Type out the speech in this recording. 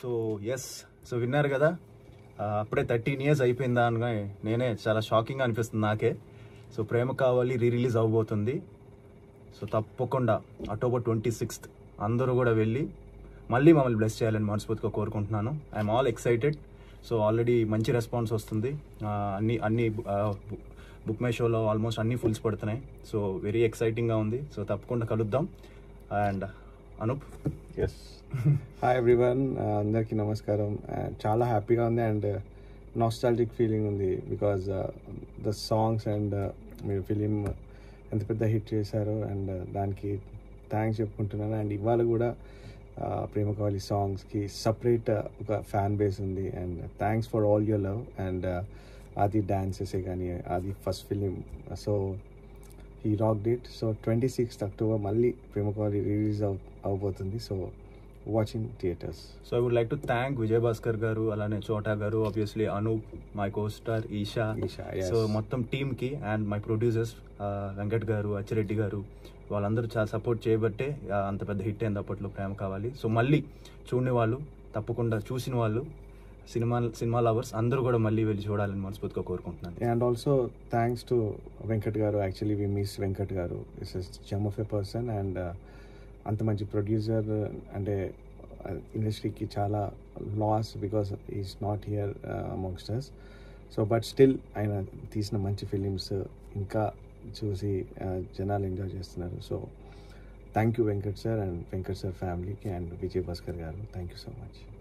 So yes so విన్నారు కదా ఆ, అప్పుడే థర్టీన్ ఇయర్స్ అయిపోయిందా అనగా నేనే చాలా షాకింగ్ అనిపిస్తుంది నాకే so Prema Kavali re release అవ్వబోతుంది సో తప్పకుండా అక్టోబర్ ట్వంటీ సిక్స్త్ అందరూ కూడా వెళ్ళి మళ్ళీ మమ్మల్ని బ్లెస్ చేయాలని మనస్ఫూర్తిగా కోరుకుంటున్నాను I'm all excited so already మంచి రెస్పాన్స్ వస్తుంది ఆ, అన్ని అన్ని బుక్ మై షోలో ఆల్మోస్ట్ అన్ని ఫుల్స్ పడుతున్నాయి సో వెరీ ఎక్సైటింగ్గా ఉంది సో తప్పకుండా కలుద్దాం and Anoop yes hi everyone అందరికీ నమస్కారం Uh, చాలా హ్యాపీగా ఉంది అండ్ నాస్టాలజిక్ ఫీలింగ్ ఉంది బికాజ్ ద సాంగ్స్ అండ్ మీరు ఫిలిం ఎంత పెద్ద హిట్ చేశారు అండ్ దానికి థ్యాంక్స్ చెప్పుకుంటున్నాను అండ్ ఇవాళ కూడా uh, ప్రేమ కావాలి సాంగ్స్కి సపరేట్ ఒక ఫ్యాన్ బేస్ ఉంది and thanks for all your love and అది డాన్సెసే కానీ అది ఫస్ట్ ఫిలిం సో ఈ రాక్ date so twenty sixth October మళ్ళీ ప్రేమ కావాలి రిలీజ్ అవ అవబోతుంది so watching theatres so I would like to thank Vijay Bhaskar garu అలానే Chota garu obviously Anoop my costar Esha Esha, yes. So మొత్తం టీమ్ కి and my producers Venkat garu Achireddy గారు వాళ్ళందరూ చాలా సపోర్ట్ చేయబట్టే ఆ, అంత పెద్ద హిట్ అయింది అప్పట్లో ప్రేమ కావాలి సో మళ్ళీ చూడని వాళ్ళు తప్పకుండా చూసిన వాళ్ళు సినిమా సినిమా లవర్స్ అందరూ కూడా మళ్ళీ వెళ్ళి చూడాలని మనస్ఫూర్తిగా కోరుకుంటున్నాను and also thanks to Venkat garu actually we miss Venkat garu is is gem of a person and అంత మంచి ప్రొడ్యూసర్ అంటే ఇండస్ట్రీకి చాలా loss because is not here amongst us so but still ఆయన తీసిన మంచి ఫిలిమ్స్ ఇంకా చూసి uh, జనాలు ఎంజాయ్ చేస్తున్నారు so thank you Venkat sir and Venkat sir ఫ్యామిలీకి and Vijay Bhaskar garu thank you so much